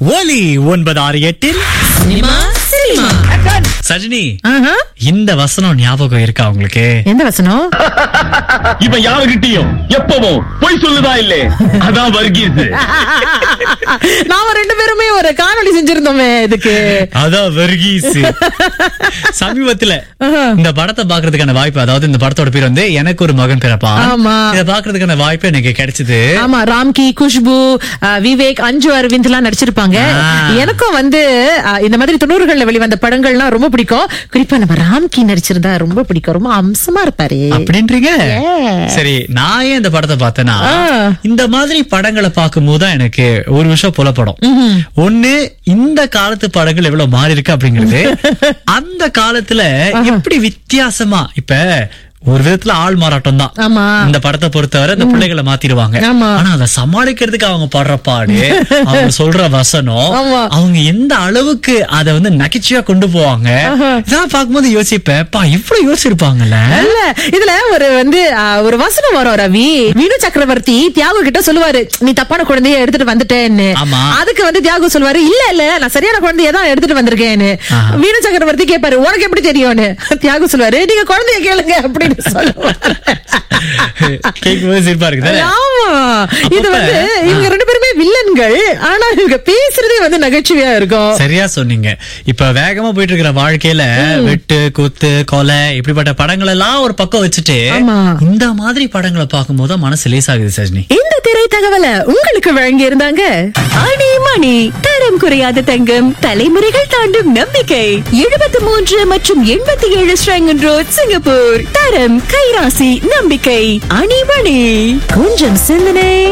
ஒலி ஒன்பது ஆறு எட்டில் சினிமா சினிமா சஜினி ஆஹா. இந்த வசனம் ஞாபகம் இருக்கா உங்களுக்கு எந்த வசனம் இப்ப யாருகிட்டயும் எப்பவும் பொய் சொல்லுதா இல்லே அதான் வர்கீஸ் நாம ரெண்டு பேருமே ஒரு காணொளி செஞ்சிருந்தோமே இதுக்கு அதான் வர்கீஸ் சமீபத்துல ஆஹா. இந்த படத்தை பாக்குறதுக்கான வாய்ப்பு அதாவது இந்த படத்தோட பேர் வந்து எனக்கு ஒரு மகன் பிறப்பான் ஆமா. இத பாக்குறதுக்கான வாய்ப்பு எனக்கு கிடைச்சது ஆமா ராம்கி குஷ்பு அஹ், விவேக் அஞ்சு அரவிந்த் எல்லாம் நடிச்சிருப்பாங்க ஆ. எனக்கும் வந்து அஹ், இந்த மாதிரி தொண்ணூறுகள்ல வெளிவந்த படங்கள்லாம் ரொம்ப பிடிக்கும் குறிப்பா நம்ம ராம்கி நடிச்சிருந்தா ரொம்ப பிடிக்கும் ரொம்ப அம்சமா இருப்பாரு அப்படின்றீங்க Yeah. சரி நான் ஏன் இந்த படத்தை பார்த்தேன்னா ஆ. இந்த மாதிரி படங்களை பார்க்கும்போது தான் எனக்கு ஒரு விஷயம் புலப்படும் ஒண்ணு இந்த காலத்து படங்கள் எவ்வளவு மாறி இருக்கு அப்படிங்கிறது அந்த காலத்துல எப்படி வித்தியாசமா இப்ப ஒரு விதத்துல ஆள் மாறாட்டம் தான் ஆமா. இந்த படத்தை பொறுத்தவரை இந்த பிள்ளைகளை மாத்திடுவாங்க ஆமா. ஆனா அதை சமாளிக்கிறதுக்கு அவங்க படுற பாடு அவங்க சொல்ற வசனம் ஆமா. அவங்க எந்த அளவுக்கு அதை வந்து நகைச்சுவையா கொண்டு போவாங்க இதெல்லாம் பார்க்கும்போது யோசிப்பேன் பா இவ்வளவு யோசிச்சிருப்பாங்கல்ல இல்ல இதுல ஒரு வந்து அஹ், ஒரு வசனம் வரும் ரவி வினு சக்கரவர்த்தி தியாகு கிட்ட சொல்லுவாரு நீ தப்பான குழந்தைய எடுத்துட்டு வந்துட்டேன்னு ஆமா. அதுக்கு வந்து தியாகு சொல்லுவாரு இல்ல இல்ல நான் சரியான குழந்தைய தான் எடுத்துட்டு வந்திருக்கேன்னு ஆஹா. வினு சக்கரவர்த்தி கேட்பாரு உனக்கு எப்படி தெரியும்னு தியாகு சொல்லுவாரு நீங்க குழந்தைய கேளுங்க அப்படின்னு சொல்லுவாரு கேட்கும்போது சிரிப்பா இருக்குது ஆமா இது அப்பப்ப, வந்து இவங்க ரெண்டு பேருமே வில்லன்கள் ஆனா இவங்க பேசுறதே வந்து நகைச்சுவையா இருக்கும் சரியா சொன்னீங்க இப்ப வேகமா போயிட்டு இருக்கிற வாழ்க்கையில வெட்டு குத்து கொலை இப்படிப்பட்ட படங்கள் எல்லாம் ஒரு பக்கம் வச்சுட்டு ஆமா. இந்த மாதிரி படங்களை பார்க்கும்போது தான் மனசு லேசாகுது சஜினி இந்த திரை தகவலை உங்களுக்கு வழங்கி இருந்தாங்க ஆணி மணி தரம் குறையாத தங்கம் தலைமுறைகள் தாண்டும் நம்பிக்கை எழுபத்தி மூன்று மற்றும் எண்பத்தி ஏழு ஸ்ரங்கன் ரோட் சிங்கப்பூர் தரம் கைராசி நம்பிக்கை அணிமணி கொஞ்சம் சிந்தனை